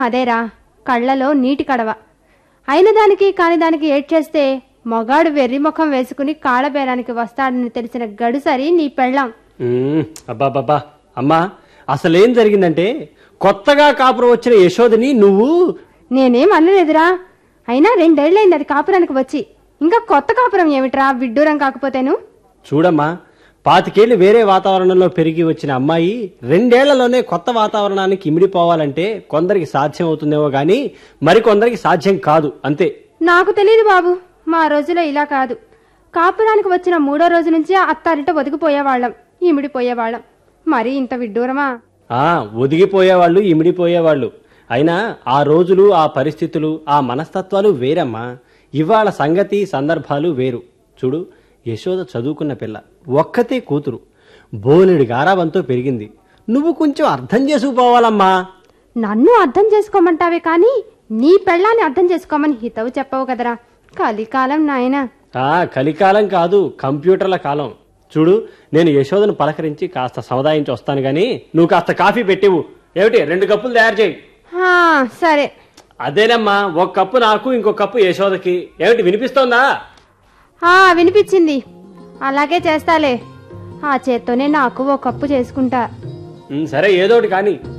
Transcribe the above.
అదేరా కళ్ళలో నీటి కడవ అయిన దానికి కాని దానికి ఏడ్చేస్తే మగాడు వెర్రి ముఖం వేసుకుని కాళ్ళబేరానికి వస్తాడని తెలిసిన గడుసరి నీ పెళ్ళాం ఉమ్, అబ్బాబాబా అమ్మా అసలేం జరిగిందంటే కొత్తగా కాపురం వచ్చిన యశోదని నువ్వు నేనేం అనలేదురా అయినా రెండేళ్లైంది అది కాపురానికి వచ్చి ఇంకా కొత్త కాపురం ఏమిట్రా విడ్డూరం కాకపోతేను చూడమ్మా పాతికేళ్లు వేరే వాతావరణంలో పెరిగి వచ్చిన అమ్మాయి రెండేళ్లలోనే కొత్త వాతావరణానికి ఇమిడిపోవాలంటే కొందరికి సాధ్యం అవుతుందేమో గాని మరికొందరికి సాధ్యం కాదు అంతే నాకు తెలియదు బాబు మా రోజులో ఇలా కాదు కాపురానికి వచ్చిన మూడో రోజు నుంచి అత్తారింట ఒదిగిపోయేవాళ్ళం ఇమిడిపోయేవాళ్ళం మరీ ఇంత విడ్డూరమా ఆ ఒదిగిపోయేవాళ్ళు ఇమిడిపోయేవాళ్ళు అయినా ఆ రోజులు ఆ పరిస్థితులు ఆ మనస్తత్వాలు వేరమ్మా ఇవాళ సంగతి సందర్భాలు వేరు చూడు యశోద చదువుకున్న పిల్ల ఒక్కతే కూతురు బోలెడు గారాబంతో పెరిగింది నువ్వు కొంచెం అర్థం చేసుకుపోవాలమ్మా నన్ను అర్థం చేసుకోమంటావే కానీ నీ పెళ్ళాన్ని అర్థం చేసుకోమని హితవు చెప్పవు కదరా కలికాలం నాయనా ఆ కలికాలం కాదు కంప్యూటర్ల కాలం చూడు నేను యశోదను పలకరించి కాస్త సముదాయించి వస్తాను గాని నువ్వు కాస్త కాఫీ పెట్టివు ఏమిటి రెండు కప్పులు తయారు చేయి హా, సరే అదేనమ్మా ఒక కప్పు నాకు ఇంకో కప్పు యశోదకి ఏమిటి వినిపిస్తోందా ఆ వినిపించింది అలాగే చేస్తాలే ఆ చేత్తోనే నాకు ఓ కప్పు చేసుకుంటా ఉమ్, సరే ఏదోటి కానీ